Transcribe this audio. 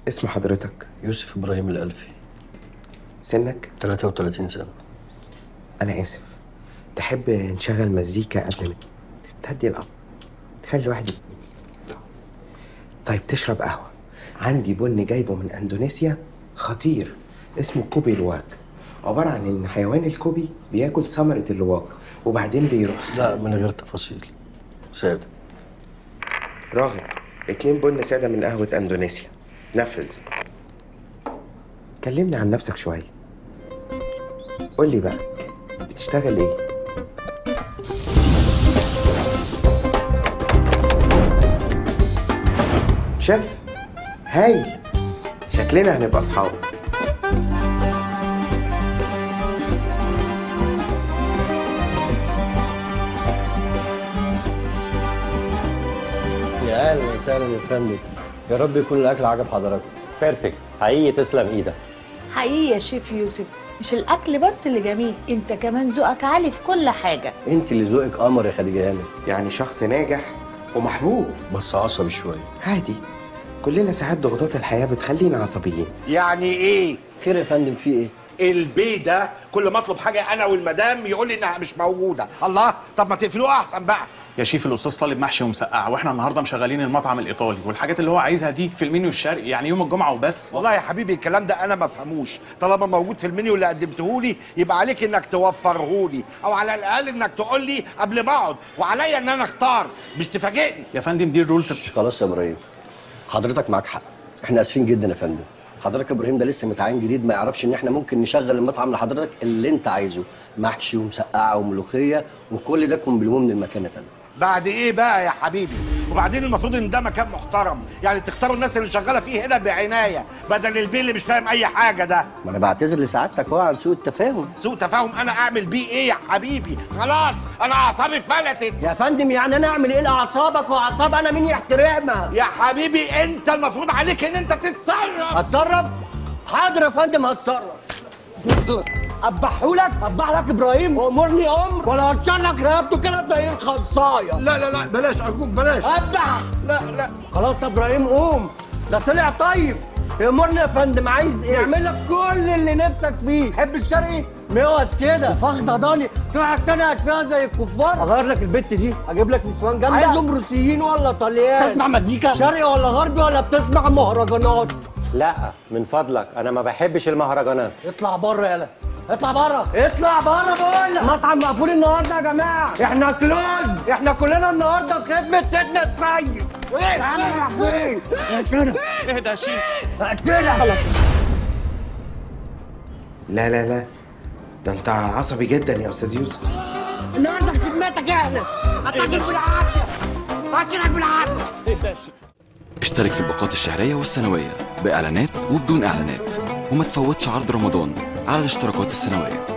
اسم حضرتك يوسف ابراهيم الالفي سنك 33 سنه انا اسف تحب نشغل مزيكا قبل ما تهدي الامر تخلي الواحد ي- طيب تشرب قهوه عندي بن جايبه من اندونيسيا خطير اسمه كوبي لواك عباره عن ان حيوان الكوبي بياكل ثمره اللواك وبعدين بيروح لا من غير تفاصيل ساده راغب اتنين بن ساده من قهوه اندونيسيا نفذ كلمني عن نفسك شويه قول لي بقى بتشتغل ايه شيف هايل شكلنا هنبقى اصحاب يا اهلا وسهلا يا فندم يا رب يكون الاكل عجب حضرتك بيرفكت حقيقي تسلم ايدك حقيقي يا شيف يوسف مش الاكل بس اللي جميل انت كمان ذوقك عالي في كل حاجه انت اللي ذوقك قمر يا خديجه هانم يعني شخص ناجح ومحبوب بس عصبي شويه عادي كلنا ساعات ضغوطات الحياه بتخلينا عصبيين يعني ايه خير يا فندم في ايه البي ده كل ما اطلب حاجه انا والمدام يقول لي انها مش موجوده الله طب ما تقفلوه احسن بقى يا شيف الاستاذ طالب محشي ومسقعه واحنا النهارده مشغلين المطعم الايطالي والحاجات اللي هو عايزها دي في المنيو الشرقي يعني يوم الجمعه وبس والله يا حبيبي الكلام ده انا ما افهموش طالما موجود في المنيو اللي قدمته لي يبقى عليك انك توفره لي او على الاقل انك تقول لي قبل ما اقعد وعليا ان انا اختار مش تفاجئني يا فندم دي الرولز خلاص يا ابراهيم حضرتك معاك حق احنا اسفين جدا يا فندم حضرتك يا ابراهيم ده لسه متعين جديد ما يعرفش ان احنا ممكن نشغل المطعم لحضرتك اللي انت عايزه محشي ومسقعه وملوخيه وكل ده كومبليمو من المكان يا فندم بعد ايه بقى يا حبيبي وبعدين المفروض ان ده مكان محترم يعني تختاروا الناس اللي شغاله فيه هنا بعنايه بدل البي اللي مش فاهم اي حاجه ده ما انا بعتذر لسعادتك اهو عن سوء التفاهم سوء تفاهم انا اعمل بيه ايه يا حبيبي خلاص انا اعصابي فلتت يا فندم يعني انا اعمل ايه لاعصابك واعصاب انا مين يحترمها يا حبيبي انت المفروض عليك ان انت تتصرف هتصرف حاضر يا فندم هتصرف اذبحهولك اذبح لك ابراهيم وامرني امر ولا هتشر لك رقبته كده زي الخصايه لا لا لا بلاش ارجوك بلاش اذبح لا لا خلاص يا ابراهيم قوم ده طلع طيب يامرني يا فندم عايز ايه؟ يعمل لك كل اللي نفسك فيه، تحب الشرقي؟ موز كده وفخده ضاني تقعد تنهج فيها زي الكفار اغير لك البت دي اجيب لك نسوان جامده عايزهم روسيين ولا طليان تسمع مزيكا شرقي ولا غربي ولا بتسمع مهرجانات لا من فضلك انا ما بحبش المهرجانات اطلع بره يلا اطلع بره اطلع بره بقول لك مطعم مقفول النهارده يا جماعه احنا كلوز احنا كلنا النهارده في خدمه سيدنا السيد ايه يا عم راح فين اقتلها اهدى يا شيف اقتلها خلاص لا لا لا ده انت عصبي جدا يا استاذ يوسف النهارده في خدمتك احنا هتاكل بالعافيه هاكلك بالعافيه اهدى يا شيف اشترك في الباقات الشهرية والسنوية بإعلانات وبدون إعلانات وما تفوتش عرض رمضان على الاشتراكات السنوية